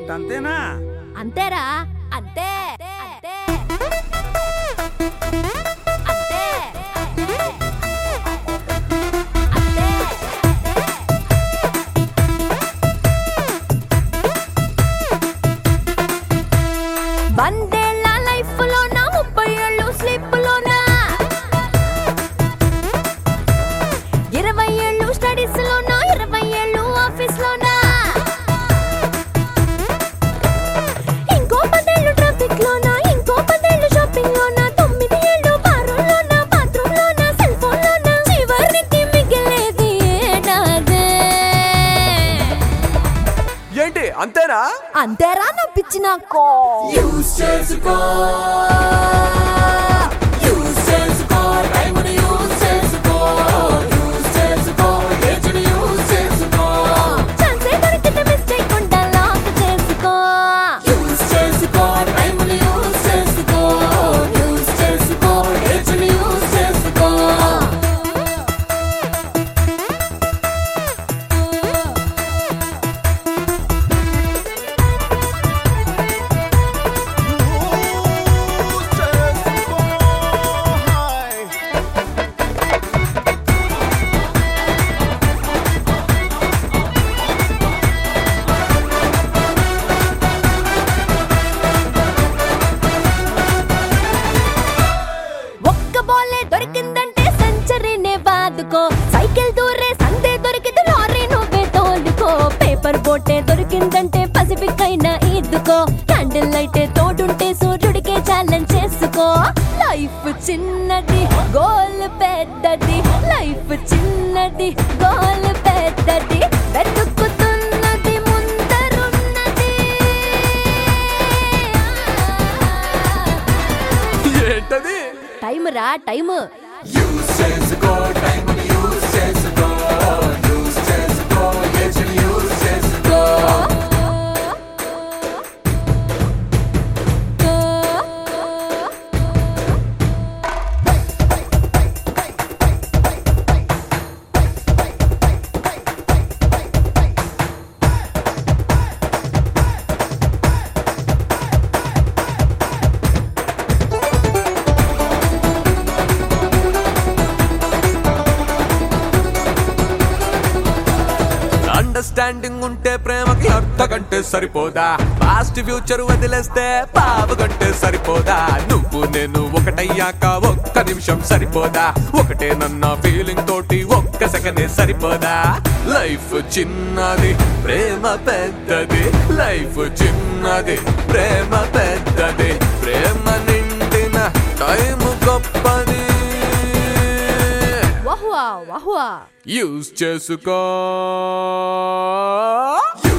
ఏంటంతేనా అంతేరా అంతే అంతే అంతే వందేళ్ల లైఫ్ లోన ముప్పై ఏళ్ళు స్లీప్ లోన ఇరవై ఏళ్ళు స్టడీస్ లోన ఇరవై ఏళ్ళు ఆఫీస్ లోన ఇంకో పదేళ్ళు ట్రాఫిక్ లోన ఇంకో పదేళ్ళు షాపింగ్ లోన తొమ్మిది ఏళ్ళు బారులోన బాత్రూమ్ లోన సెల్ ఫోన్ లోన చివరికి మిగిలేది ఏడాదే ఏంటి అంతేనా అంతేరా నా పిచ్చి నాకు యూస్ చేసుకో యూస్ చేసుకో టైంని యూస్ చేసుకో యూస్ చేసుకో ఏజ్ని యూస్ చేసుకో ఛాన్సే దొరికితే మిస్టేక్ ఉండా లాక్ చేసుకో యూస్ చేసుకో టైంని యూస్ చేసుకో యూస్ చేసుకో ఏజ్ని యూస్ చేసుకో ఒక్క బాలే దొరికిందంటే సెంచరీనే బాదుకో సైకిల్ దూరే సందే దొరికింది లారీ నువ్వే తోలుకో పేపర్ బోటే దొరికిందంటే పసిఫిక్ అయినా ఈదుకో క్యాండిల్ లైటే తోడుంటే సూర్యుడికే ఛాలెంజ్ చేసుకో లైఫ్ చిన్నది గోల్ పెద్దది లైఫ్ చిన్నది గోల్ పెద్దది వెతుకుతున్నది ముందరున్నది ఏంటది టైం రా టైం యూస్ చేసుకో టైంని యూస్ చేసుకో యూస్ చేసుకో ఏజ్ని యూస్ చేసుకో అండర్స్టాండింగ్ ఉంటే ప్రేమకి అర్ధ గంటే సరిపోదా పాస్ట్ ఫ్యూచర్ వదిలేస్తే పావు గంటే సరిపోదా నువ్వు నేను ఒకటయ్యాక ఒక్క నిమిషం సరిపోదా ఒకటే నన్న ఫీలింగ్ తోటి ఒక్క సెకండే సరిపోదా లైఫ్ చిన్నది ప్రేమ పెద్దది లైఫ్ చిన్నది ప్రేమ పెద్దది ప్రేమ నిండిన టైం గొప్పది వహువా వహువా యూస్ చేసుకో